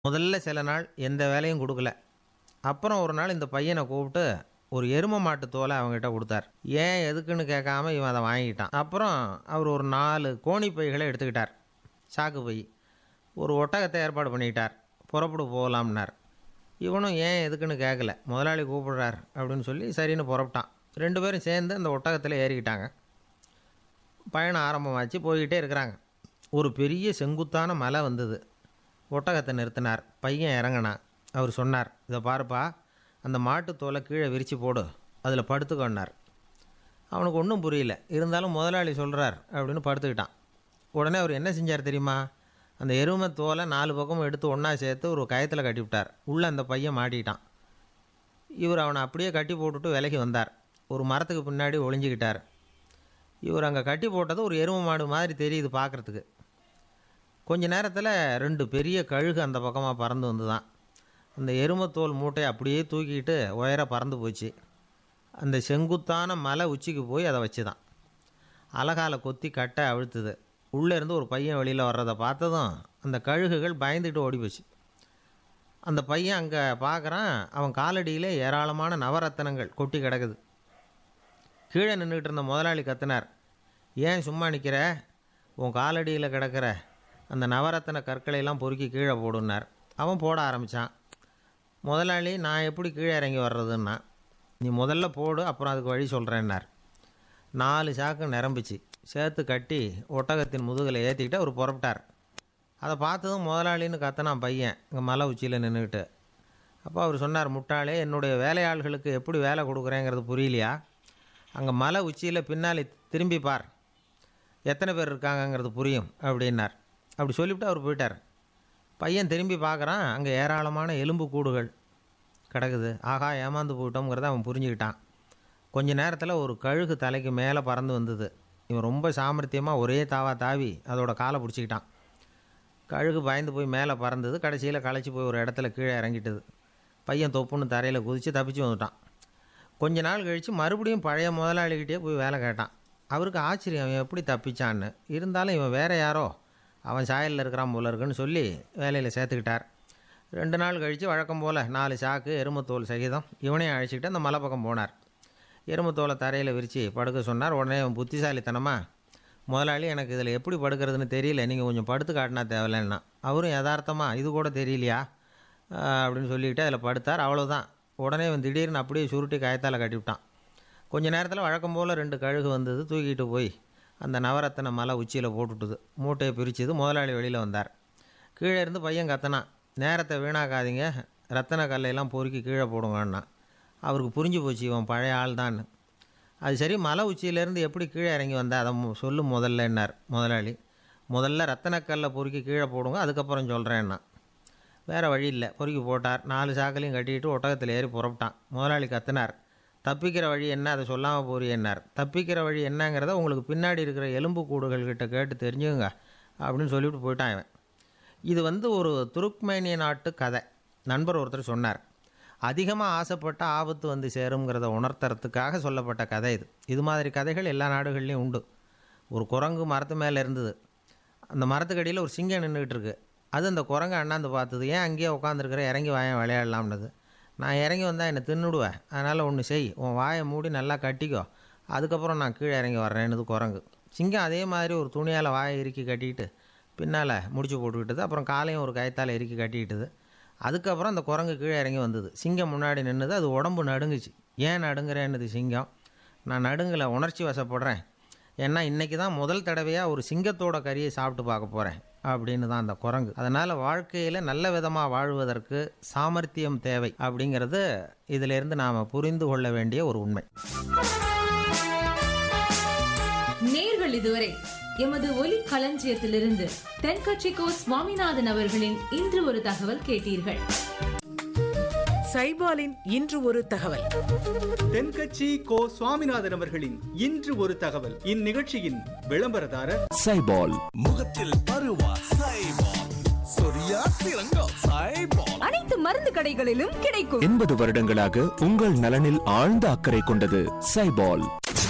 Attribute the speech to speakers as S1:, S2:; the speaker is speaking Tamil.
S1: முதல்ல சில நாள் எந்த வேலையும் கொடுக்கல அப்புறம் ஒரு நாள் இந்த பையனை கூப்பிட்டு ஒரு எரும மாட்டு தோலை அவங்ககிட்ட கொடுத்தார் ஏன் எதுக்குன்னு கேட்காம இவன் அதை வாங்கிட்டான் அப்புறம் அவர் ஒரு நாலு கோணி பைகளை எடுத்துக்கிட்டார் சாக்கு பை ஒரு ஒட்டகத்தை ஏற்பாடு பண்ணிக்கிட்டார் புறப்படு போகலாம்னார் இவனும் ஏன் எதுக்குன்னு கேட்கல முதலாளி கூப்பிடுறார் அப்படின்னு சொல்லி சரின்னு புறப்பட்டான் ரெண்டு பேரும் சேர்ந்து அந்த ஒட்டகத்தில் ஏறிக்கிட்டாங்க பயணம் ஆரம்பமாச்சு போய்கிட்டே இருக்கிறாங்க ஒரு பெரிய செங்குத்தான மலை வந்தது ஒட்டகத்தை நிறுத்தினார் பையன் இறங்கினான் அவர் சொன்னார் இதை பாருப்பா அந்த மாட்டுத் தோலை கீழே விரித்து போடு அதில் படுத்துக்கொண்டார் அவனுக்கு ஒன்றும் புரியல இருந்தாலும் முதலாளி சொல்கிறார் அப்படின்னு படுத்துக்கிட்டான் உடனே அவர் என்ன செஞ்சார் தெரியுமா அந்த எருமை தோலை நாலு பக்கமும் எடுத்து ஒன்றா சேர்த்து ஒரு கயத்தில் கட்டி விட்டார் உள்ளே அந்த பையன் மாட்டிக்கிட்டான் இவர் அவனை அப்படியே கட்டி போட்டுட்டு விலகி வந்தார் ஒரு மரத்துக்கு பின்னாடி ஒளிஞ்சிக்கிட்டார் இவர் அங்கே கட்டி போட்டது ஒரு எருமை மாடு மாதிரி தெரியுது பார்க்குறதுக்கு கொஞ்ச நேரத்தில் ரெண்டு பெரிய கழுகு அந்த பக்கமாக பறந்து வந்து தான் அந்த எருமத்தோல் மூட்டையை அப்படியே தூக்கிட்டு உயர பறந்து போச்சு அந்த செங்குத்தான மலை உச்சிக்கு போய் அதை வச்சு தான் அலகால கொத்தி கட்டை அழுத்துது உள்ளே இருந்து ஒரு பையன் வெளியில் வர்றதை பார்த்ததும் அந்த கழுகுகள் பயந்துட்டு ஓடி போச்சு அந்த பையன் அங்கே பார்க்குறான் அவன் காலடியில் ஏராளமான நவரத்தனங்கள் கொட்டி கிடக்குது கீழே நின்றுக்கிட்டு இருந்த முதலாளி கத்தினார் ஏன் சும்மா நிற்கிற உன் காலடியில் கிடக்கிற அந்த நவரத்தன கற்களையெல்லாம் பொறுக்கி கீழே போடுனார் அவன் போட ஆரம்பித்தான் முதலாளி நான் எப்படி கீழே இறங்கி வர்றதுன்னா நீ முதல்ல போடு அப்புறம் அதுக்கு வழி சொல்கிறேன்னார் நாலு சாக்கு நிரம்பிச்சு சேர்த்து கட்டி ஒட்டகத்தின் முதுகில் ஏற்றிக்கிட்டு அவர் புறப்பட்டார் அதை பார்த்ததும் முதலாளின்னு கத்தினான் பையன் இங்கே மலை உச்சியில் நின்றுக்கிட்டு அப்போ அவர் சொன்னார் முட்டாளே என்னுடைய வேலையாள்களுக்கு எப்படி வேலை கொடுக்குறேங்கிறது புரியலையா அங்கே மலை உச்சியில் பின்னாலே திரும்பி பார் எத்தனை பேர் இருக்காங்கங்கிறது புரியும் அப்படின்னார் அப்படி சொல்லிவிட்டு அவர் போயிட்டார் பையன் திரும்பி பார்க்குறான் அங்கே ஏராளமான எலும்பு கூடுகள் கிடக்குது ஆகா ஏமாந்து போயிட்டோங்கிறத அவன் புரிஞ்சுக்கிட்டான் கொஞ்ச நேரத்தில் ஒரு கழுகு தலைக்கு மேலே பறந்து வந்தது இவன் ரொம்ப சாமர்த்தியமாக ஒரே தாவா தாவி அதோட காலை பிடிச்சிக்கிட்டான் கழுகு பயந்து போய் மேலே பறந்தது கடைசியில் களைச்சி போய் ஒரு இடத்துல கீழே இறங்கிட்டது பையன் தொப்புன்னு தரையில் குதித்து தப்பிச்சு வந்துட்டான் கொஞ்ச நாள் கழித்து மறுபடியும் பழைய முதலாளிகிட்டே போய் வேலை கேட்டான் அவருக்கு ஆச்சரியம் இவன் எப்படி தப்பிச்சான்னு இருந்தாலும் இவன் வேற யாரோ அவன் சாயலில் இருக்கிறான் போல இருக்குன்னு சொல்லி வேலையில் சேர்த்துக்கிட்டார் ரெண்டு நாள் கழித்து வழக்கம் போல் நாலு சாக்கு எருமத்தோல் சகிதம் இவனையும் அழைச்சிக்கிட்டு அந்த மலை பக்கம் போனார் எருமத்தோலை தரையில் விரித்து படுக்க சொன்னார் உடனே அவன் புத்திசாலித்தனமாக முதலாளி எனக்கு இதில் எப்படி படுக்கிறதுன்னு தெரியல நீங்கள் கொஞ்சம் படுத்து காட்டினா தேவையில்லைன்னா அவரும் யதார்த்தமாக இது கூட தெரியலையா ஆஹ் அப்படின்னு சொல்லிக்கிட்டு அதில் படுத்தார் அவ்வளோதான் உடனே அவன் திடீர்னு அப்படியே சுருட்டி காயத்தால் கட்டிவிட்டான் கொஞ்ச நேரத்தில் வழக்கம் போல் ரெண்டு கழுகு வந்தது தூக்கிட்டு போய் அந்த நவரத்தன மலை உச்சியில் போட்டுட்டுது மூட்டையை பிரிச்சது முதலாளி வெளியில் வந்தார் கீழே இருந்து பையன் கத்தனான் நேரத்தை வீணாக்காதீங்க ரத்தன கல்லையெல்லாம் பொறுக்கி கீழே போடுங்கண்ணா அவருக்கு புரிஞ்சு போச்சு இவன் பழைய ஆள் தான் அது சரி மலை உச்சியிலேருந்து எப்படி கீழே இறங்கி வந்தா அதை மு- சொல்லு முதல்ல என்னார் முதலாளி முதல்ல ரத்தனக்கல்லை பொறுக்கி கீழே போடுங்க அதுக்கப்புறம் சொல்கிறேன்னா வேறு வழி இல்லை பொறுக்கி போட்டார் நாலு சாக்கலையும் கட்டிட்டு ஒட்டகத்தில் ஏறி புறப்பட்டான் முதலாளி கத்தினார் தப்பிக்கிற வழி என்ன அதை சொல்லாமல் போறியன்னார் தப்பிக்கிற வழி என்னங்கிறத உங்களுக்கு பின்னாடி இருக்கிற எலும்பு கூடுகள் கிட்ட கேட்டு தெரிஞ்சுங்க அப்படின்னு சொல்லிவிட்டு போயிட்டான் இவன் இது வந்து ஒரு துருக்மேனிய நாட்டு கதை நண்பர் ஒருத்தர் சொன்னார் அதிகமாக ஆசைப்பட்ட ஆபத்து வந்து சேருங்கிறத உணர்த்துறதுக்காக சொல்லப்பட்ட கதை இது இது மாதிரி கதைகள் எல்லா நாடுகள்லையும் உண்டு ஒரு குரங்கு மரத்து மேலே இருந்தது அந்த மரத்துக்கடியில் ஒரு சிங்கம் நின்றுக்கிட்டு இருக்கு அது அந்த குரங்கை அண்ணாந்து பார்த்தது ஏன் அங்கேயே உட்காந்துருக்கிற இறங்கி வாயன் விளையாடலாம்னது நான் இறங்கி வந்தால் என்னை தின்னுடுவேன் அதனால் ஒன்று செய் உன் வாயை மூடி நல்லா கட்டிக்கோ அதுக்கப்புறம் நான் கீழே இறங்கி வர்றேன்னுது குரங்கு சிங்கம் அதே மாதிரி ஒரு துணியால் வாயை இறுக்கி கட்டிக்கிட்டு பின்னால் முடிச்சு போட்டுக்கிட்டது அப்புறம் காலையும் ஒரு கயத்தால் இறுக்கி கட்டிக்கிட்டது அதுக்கப்புறம் அந்த குரங்கு கீழே இறங்கி வந்தது சிங்கம் முன்னாடி நின்றுது அது உடம்பு நடுங்குச்சு ஏன் நடுங்குறேன்னுது சிங்கம் நான் நடுங்கலை உணர்ச்சி வசப்படுறேன் ஏன்னா இன்றைக்கி தான் முதல் தடவையாக ஒரு சிங்கத்தோட கறியை சாப்பிட்டு பார்க்க போகிறேன் அப்படின்னு தான் அந்த குரங்கு அதனால் வாழ்க்கையில் நல்ல விதமாக வாழ்வதற்கு சாமர்த்தியம் தேவை அப்படிங்கிறது இதிலிருந்து நாம் புரிந்து கொள்ள வேண்டிய ஒரு உண்மை
S2: நேர்கள் இதுவரை எமது ஒலி களஞ்சியத்திலிருந்து தென்கட்சிக்கோ சுவாமிநாதன் அவர்களின் இன்று ஒரு தகவல் கேட்டீர்கள்
S3: சைபாலின் இன்று ஒரு தகவல்
S4: தென்கட்சி கோ சுவாமிநாதன் அவர்களின் இன்று ஒரு தகவல் இந்நிகழ்ச்சியின் விளம்பரதாரர்
S5: சைபால்
S6: முகத்தில் பருவா சைபால் சொரியா சிறங்கா சைபால்
S7: அனைத்து மருந்து கடைகளிலும் கிடைக்கும்
S5: எண்பது வருடங்களாக உங்கள் நலனில் ஆழ்ந்த அக்கறை கொண்டது சைபால்